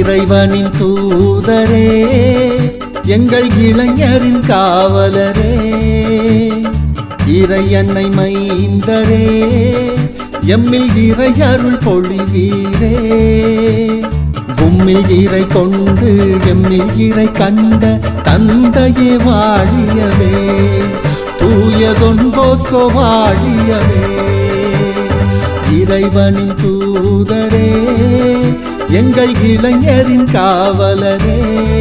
இறைவனின் தூதரே எங்கள் இளைஞரின் காவலரே இறையன்னை மைந்தரே எம்மில் இறை அருள் பொழிவீரே உம்மில் இறை கொண்டு எம்மில் இறை கண்ட தந்தையே வாழியவே தூயதொன் போஸ்கோ வாழியவே இறைவனின் தூதரே எங்கள் இளைஞரின் காவலரே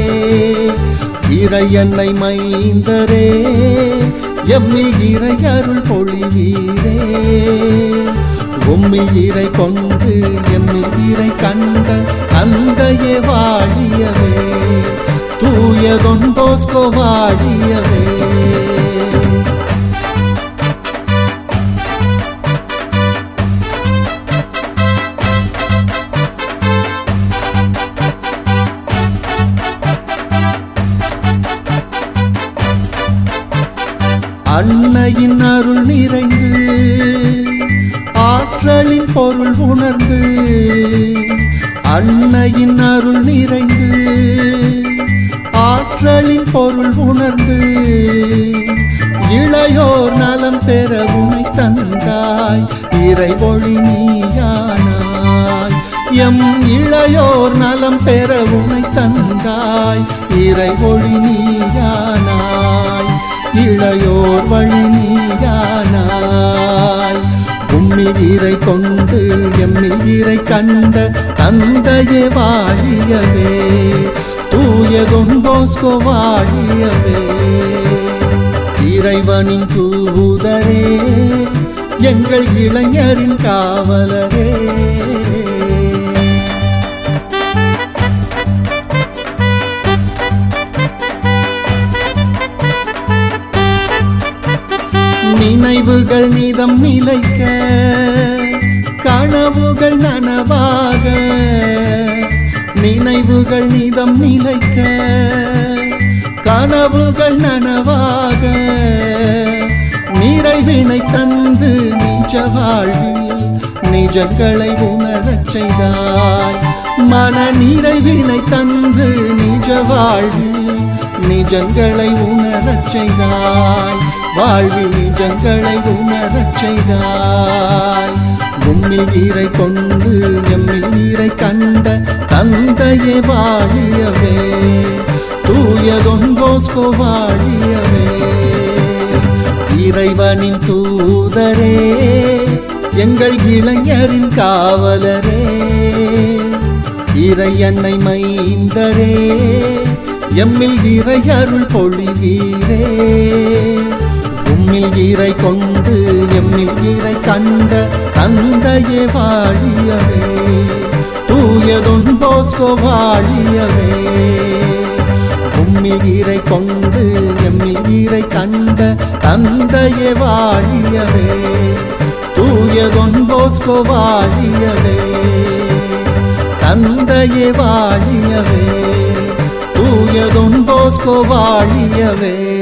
இறையன்னை மைந்தரே எம்மில் இறை அருள் பொழிவீரே உம்மில் இறை கொண்டு எம்மில் இறை கண்ட தந்தையே வாழியவே தூயதொன் போஸ்கோ வாழியவே அன்னையின் அருள் நிறைந்து ஆற்றலின் பொருள் உணர்ந்து அன்னையின் அருள் நிறைந்து ஆற்றலின் பொருள் உணர்ந்து இளையோர் நலம் பெற உனை தந்தாய் இறைவொளி நீயானாய் எம் இளையோர் நலம் பெற உனை தந்தாய் இறைவொளி நீயானாய் இளையோர் வழி நீயானாய் உம்மில் இறை கொண்டு எம்மில் இறை கண்ட தந்தையே வாழியவே தூயதொன் போஸ்கோ வாழியவே இறைவனின் தூதரே எங்கள் இளைஞரின் காவலரே நினைவுகள் நிதம் நிலைக்க கனவுகள் நனவாக நினைவுகள் நிதம் நிலைக்க கனவுகள் நனவாக நிறைவினை தந்து நிஜ வாழ்வில் நிஜங்களை உணரச் செய்தாய் மன நிறைவினை தந்து நிஜ வாழ்வில் நிஜங்களை உணரச் செய்தாய் வாழ்வில் நிஜங்களை உணரச் செய்தாய் உம்மில் ஈரை கொண்டு எம்மில் ஈரை கண்ட தந்தையே வாழியவே தூயதொன் போஸ்கோ வாழியவே இறைவனின் தூதரே எங்கள் இளைஞரின் காவலரே இறையன்னை மைந்தரே எம்மில் இறை அருள் பொழிவீரே உம்மில் இறை கொண்டு எம்மில் இறை கண்ட தந்தையே வாழியவே தூயதொன் போஸ்கோ வாழியவே உம்மில் இறை கொண்டு எம்மில் இறை கண்ட தந்தையே வாழியவே தூயதொன் போஸ்கோ வாழியவே தந்தையே வாழியவே தூயதொன் போஸ்கோ வாழியவே